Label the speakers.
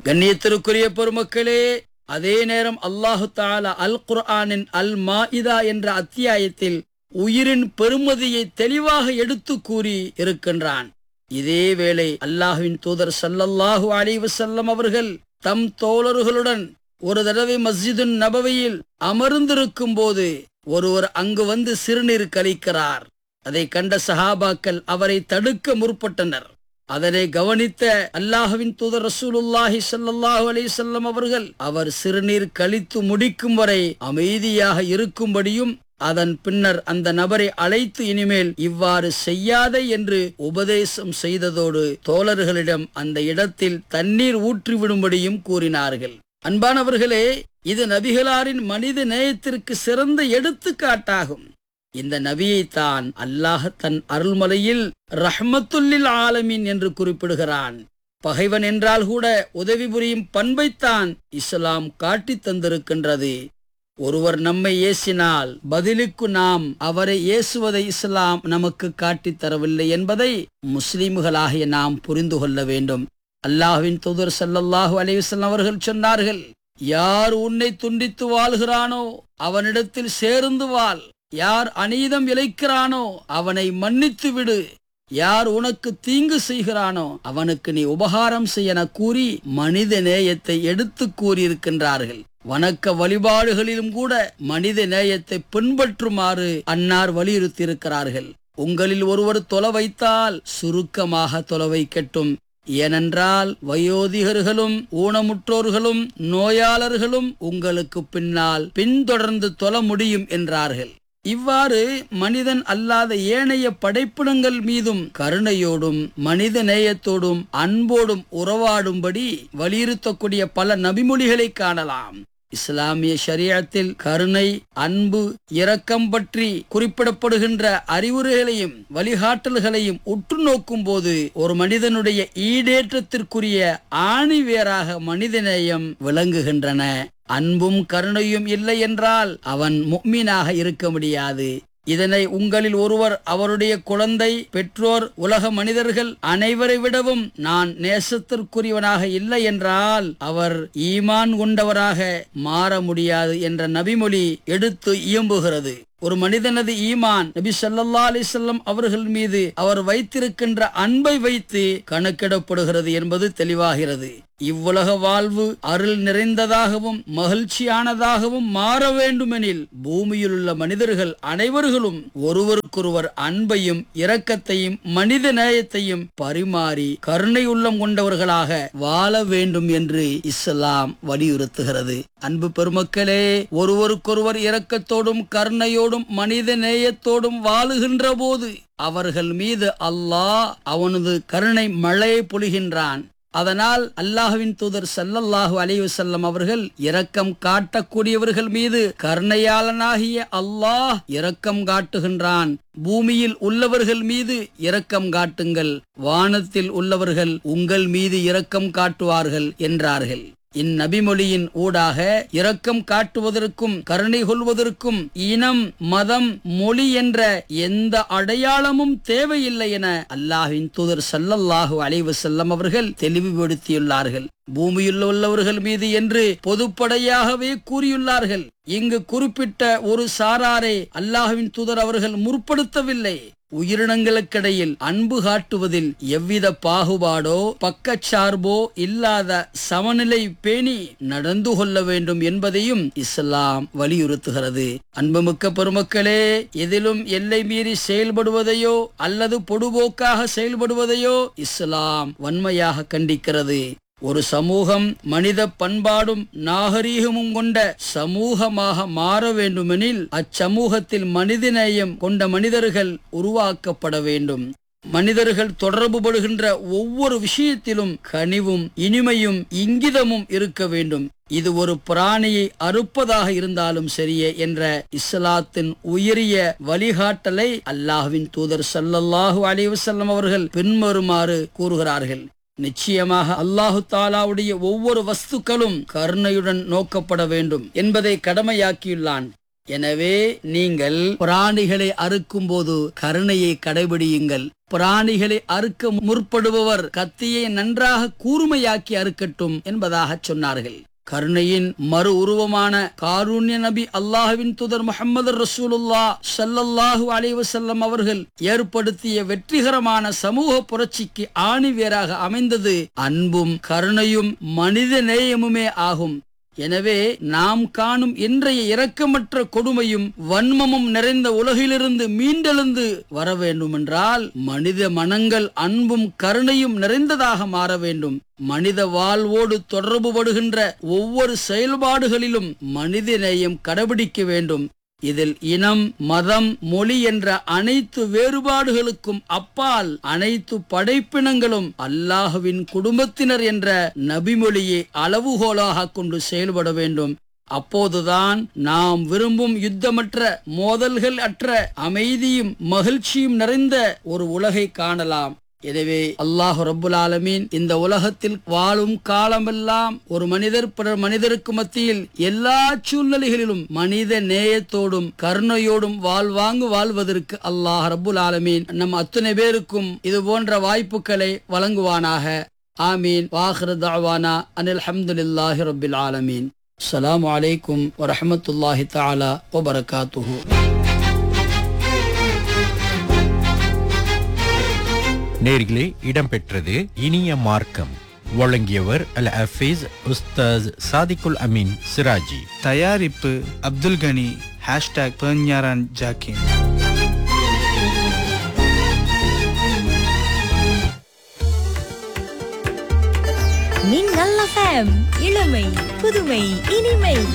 Speaker 1: கண்ணியத்திற்குரிய பெருமக்களே அதே நேரம் அல்லாஹு தாலா அல் குர்ஆனின் அல் மாஇதா என்ற அத்தியாயத்தில் உயிரின் பெருமதியை தெளிவாக எடுத்து கூறி இருக்கின்றான் இதே வேளை அல்லாஹுவின் தூதர் ஸல்லல்லாஹு அலைஹி வஸல்லம் அவர்கள் தம் தோழர்களுடன் ஒரு தடவை மஸ்ஜிதுன் நபவியில் அமர்ந்திருக்கும் போது ஒருவர் அங்கு வந்து சிறுநீர் கழிக்கிறார் அதை கண்ட சஹாபாக்கள் அவரை தடுக்க முற்பட்டனர் அதனை கவனித்த அல்லாஹுவின் தூதர் ரசூலுல்லாஹி ஸல்லல்லாஹு அலைஹி வஸல்லம் அவர்கள் அவர் சிறுநீர் கழித்து முடிக்கும் வரை அமைதியாக இருக்கும்படியும் அதன் பின்னர் அந்த நபரை அழைத்து இனிமேல் இவ்வாறு செய்யாதே என்று உபதேசம் செய்ததோடு தோழர்களிடம் அந்த இடத்தில் தண்ணீர் ஊற்றிவிடும்படியும் கூறினார்கள் அன்பானவர்களே இது நபிகளாரின் மனித நேயத்திற்கு சிறந்த எடுத்துக்காட்டாகும் இந்த நபியைத்தான் அல்லாஹ் தன் அருள்மலையில் ரஹ்மத்துல்லில் ஆலமீன் என்று குறிப்பிடுகிறான் பகைவன் என்றால் கூட உதவி புரியும் பண்பைத்தான் இஸ்லாம் காட்டித் தந்திருக்கின்றது ஒருவர் நம்மை ஏசினால் பதிலுக்கு நாம் அவரை ஏசுவதை இஸ்லாம் நமக்கு காட்டித் தரவில்லை என்பதை முஸ்லிம்களாகிய நாம் புரிந்து கொள்ள வேண்டும் அல்லாஹ்வின் தூதர் ஸல்லல்லாஹு அலைஹி வஸல்லம் அவர்கள் சொன்னார்கள் யார் உன்னை துண்டித்து வாழ்கிறானோ அவனிடத்தில் சேர்ந்து வாழ் யார் அநீதம் இழைக்கிறானோ அவனை மன்னித்து விடு யார் உனக்கு தீங்கு செய்கிறானோ அவனுக்கு நீ உபகாரம் செய்யன கூறி மனித நேயத்தை எடுத்து கூறியிருக்கின்றார்கள் வணக்க வழிபாடுகளிலும் கூட மனித நேயத்தை பின்பற்றுமாறு அன்னார் வலியுறுத்தியிருக்கிறார்கள் உங்களில் ஒருவர் தொலை வைத்தால் சுருக்கமாக தொலை வைக்கட்டும் ஏனென்றால் வயோதிகர்களும் ஊனமுற்றோர்களும் நோயாளர்களும் உங்களுக்கு பின்னால் பின்தொடர்ந்து தொல முடியும் என்றார்கள் இவ்வாறு மனிதன் அல்லாத ஏனைய படைப்பினங்கள் மீதும் கருணையோடும் மனித நேயத்தோடும் அன்போடும் உறவாடும்படி வலியுறுத்தக்கூடிய பல நபிமொழிகளை காணலாம் இஸ்லாமிய ஷரியத்தில் கருணை அன்பு இரக்கம் பற்றி குறிப்பிடப்படுகின்ற அறிவுரைகளையும் வழிகாட்டல்களையும் உற்று நோக்கும் போது ஒரு மனிதனுடைய ஈடேற்றத்திற்குரிய ஆணிவேராக மனிதநேயம் விளங்குகின்றன அன்பும் கருணையும் இல்லை என்றால் அவன் முக்மீனாக இருக்க முடியாது இதனை உங்களில் ஒருவர் அவருடைய குழந்தை பெற்றோர் உலக மனிதர்கள் அனைவரை விடவும் நான் நேசத்திற்குரியவனாக இல்லை என்றால் அவர் ஈமான் கொண்டவராக மாற முடியாது என்ற நபிமொழி எடுத்து இயம்புகிறது ஒரு மனிதனது ஈமான் நபி ஸல்லல்லாஹு அலைஹி வஸல்லம் அவர்கள் மீது அவர் வைத்திருக்கின்ற அன்பை வைத்து கணக்கிடப்படுகிறது என்பது தெளிவாகிறது இவ்வுலக வாழ்வு அருள் நிறைந்ததாகவும் மகிழ்ச்சியானதாகவும் மாற வேண்டுமெனில் பூமியில் உள்ள மனிதர்கள் அனைவர்களும் ஒருவருக்கொருவர் அன்பையும் இரக்கத்தையும் மனித நேயத்தையும் பரிமாறி கருணை உள்ளம் கொண்டவர்களாக வாழ வேண்டும் என்று இஸ்லாம் வலியுறுத்துகிறது அன்பு பெருமக்களே ஒருவருக்கொருவர் இரக்கத்தோடும் கருணையோடும் மனித நேயத்தோடும் வாழுகின்ற போது அவர்கள் மீது அல்லாஹ் அவனது கருணை மழையை பொழிகின்றான் அதனால் அல்லாஹுவின் தூதர் ஸல்லல்லாஹு அலைஹி வஸல்லம் அவர்கள் இரக்கம் காட்டக்கூடியவர்கள் மீது கருணையாளனாகிய அல்லாஹ் இரக்கம் காட்டுகின்றான் பூமியில் உள்ளவர்கள் மீது இரக்கம் காட்டுங்கள் வானத்தில் உள்ளவர்கள் உங்கள் மீது இரக்கம் காட்டுவார்கள் என்றார்கள் இந்நபிமொழியின் ஊடாக இரக்கம் காட்டுவதற்கும் கருணை கொள்வதற்கும் இனம் மதம் மொழி என்ற எந்த அடையாளமும் தேவையில்லை என அல்லாஹ்வின் தூதர் ஸல்லல்லாஹு அலைஹி வஸல்லம் அவர்கள் தெளிவுபடுத்தியுள்ளார்கள் பூமியில் உள்ளவர்கள் மீது என்று பொதுப்படையாகவே கூறியுள்ளார்கள் இங்கு குறிப்பிட்ட ஒரு சாராரை அல்லாஹ்வின் தூதர் அவர்கள் முற்படுத்தவில்லை உயிரினங்களுக்கிடையில் அன்பு காட்டுவதில் எவ்வித பாகுபாடோ பக்கச்சார்போ இல்லாத சமநிலை பேணி நடந்து கொள்ள வேண்டும் என்பதையும் இஸ்லாம் வலியுறுத்துகிறது அன்புமிக்க பெருமக்களே எதிலும் எல்லை மீறி செயல்படுவதையோ அல்லது பொடுபோக்காக செயல்படுவதையோ இஸ்லாம் வன்மையாக கண்டிக்கிறது ஒரு சமூகம் மனித பண்பாடும் நாகரீகமும் கொண்ட சமூகமாக மாற வேண்டுமெனில் அச்சமூகத்தில் மனிதநேயம் கொண்ட மனிதர்கள் உருவாக்கப்பட வேண்டும் மனிதர்கள் தொடர்பு படுகின்ற ஒவ்வொரு விஷயத்திலும் கனிவும் இனிமையும் இங்கிதமும் இருக்க வேண்டும் இது ஒரு பிராணியை அறுப்பதாக இருந்தாலும் சரியே என்ற இஸ்லாத்தின் உயரிய வழிகாட்டலை அல்லாஹ்வின் தூதர் ஸல்லல்லாஹு அலைஹி வஸல்லம் அவர்கள் பின்வருமாறு கூறுகிறார்கள் நிச்சயமாக அல்லாஹு தாலாவுடைய ஒவ்வொரு வஸ்துக்களும் கருணையுடன் நோக்கப்பட வேண்டும் என்பதை கடமையாக்கியுள்ளான் எனவே நீங்கள் பிராணிகளை அறுக்கும்போது கருணையை கடைபிடியுங்கள் பிராணிகளை அறுக்க முற்படுபவர் கத்தியை நன்றாக கூர்மையாக்கி அறுக்கட்டும் என்பதாக சொன்னார்கள் கருணையின் மறு உருவமான காருண்ய நபி அல்லாஹுவின் துதர் முகமது ரசூலுல்லா ஸல்லல்லாஹு அலைஹி வஸல்லம் அவர்கள் ஏற்படுத்திய வெற்றிகரமான சமூக புரட்சிக்கு ஆணிவேராக அமைந்தது அன்பும் கருணையும் மனித நேயமுமே ஆகும் எனவே நாம் காணும் இன்றைய இரக்கமற்ற கொடுமையும் வன்மமும் நிறைந்த உலகிலிருந்து மீண்டெழுந்து வர வேண்டுமென்றால் மனித மனங்கள் அன்பும் கருணையும் நிறைந்ததாக மாற வேண்டும் மனித வாழ்வோடு தொடர்புபடுகின்ற ஒவ்வொரு செயல்பாடுகளிலும் மனித நேயம் கடைபிடிக்க வேண்டும் இதில் இனம் மதம் மொழி என்ற அனைத்து வேறுபாடுகளுக்கும் அப்பால் அனைத்து படைப்பினங்களும் அல்லாஹுவின் குடும்பத்தினர் என்ற நபிமொழியை அளவுகோலாக கொண்டு செயல்பட வேண்டும் அப்போதுதான் நாம் விரும்பும் யுத்தமற்ற மோதல்கள் அற்ற அமைதியும் மகிழ்ச்சியும் நிறைந்த ஒரு உலகை காணலாம் எனவே அல்லாஹ் ரப்புல் ஆலமீன் இந்த உலகத்தில் வாழும் காலமெல்லாம் ஒரு மனிதர் பிறர் மனிதருக்கு மத்தியில் எல்லா சூழ்நிலைகளிலும் மனித நேயத்தோடும் கருணையோடும் வாழ்வாங்கு வாழ்வதற்கு அல்லாஹ் ரப்புல் ஆலமீன் நம் அத்தனை பேருக்கும் இது போன்ற வாய்ப்புகளை வழங்குவானாக ஆமீன் வாஹிரு தாவானா அனில் அஹமதுல்லாஹி ரபில் ஆலமீன் அஸ்ஸலாமு அலைக்கும் வரஹமத்துல்லாஹி தஆலா வபரகாத்துஹு
Speaker 2: நேர்களே இடம்பெற்றது இனிய மார்க்கம் வழங்கியவர் அல் ஹஃபீஸ் உஸ்தாஸ் சாதிகுல் அமீன் சிராஜி
Speaker 3: தயாரிப்பு அப்துல் கனி ஹேஷ்டாக் பெர்ஞாரான் ஜாக்கின்
Speaker 4: மின்னல் எஃப்எம் இளமை புதுமை இனிமை